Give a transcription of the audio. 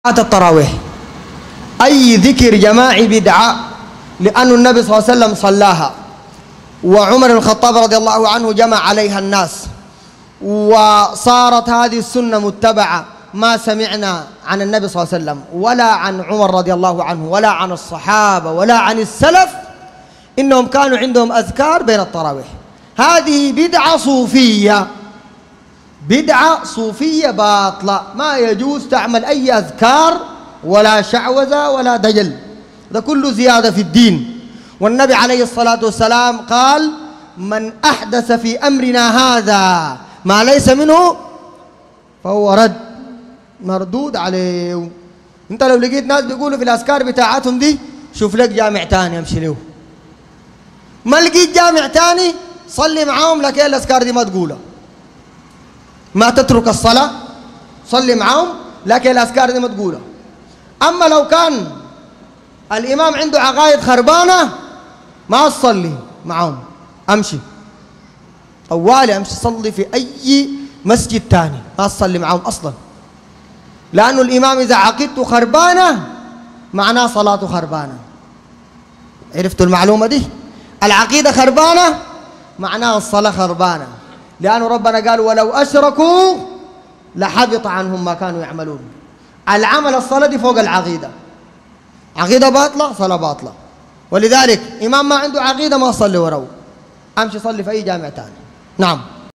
التراويح أي ذكر جماعي بدعة لأن النبي صلى الله عليه وسلم صلاها وعمر بن الخطاب رضي الله عنه جمع عليها الناس وصارت هذه السنة متبعة ما سمعنا عن النبي صلى الله عليه وسلم ولا عن عمر رضي الله عنه ولا عن الصحابة ولا عن السلف إنهم كانوا عندهم أذكار بين التراويح هذه بدعة صوفية بدعة صوفية باطلة ما يجوز تعمل أي أذكار ولا شعوذة ولا دجل ده كله زيادة في الدين والنبي عليه الصلاة والسلام قال من أحدث في أمرنا هذا ما ليس منه فهو رد مردود عليه انت لو لقيت ناس بيقولوا في الأذكار بتاعتهم دي شوف لك جامع تاني امشي له ما لقيت جامع تاني صلي معاهم لكن الأذكار دي ما تقولها ما تترك الصلاة صلي معاهم لكن الأذكار دي ما تقولها أما لو كان الإمام عنده عقائد خربانة ما تصلي معاهم أمشي طوالي أمشي صلي في أي مسجد تاني ما تصلي معاهم أصلا لأنه الإمام إذا عقيدته خربانة معناه صلاته خربانة عرفتوا المعلومة دي العقيدة خربانة معناه الصلاة خربانة لأنه ربنا قال ولو أشركوا لحبط عنهم ما كانوا يعملون العمل الصلاة دي فوق العقيدة عقيدة باطلة صلاة باطلة ولذلك إمام ما عنده عقيدة ما صلي وراه أمشي صلي في أي جامع تاني نعم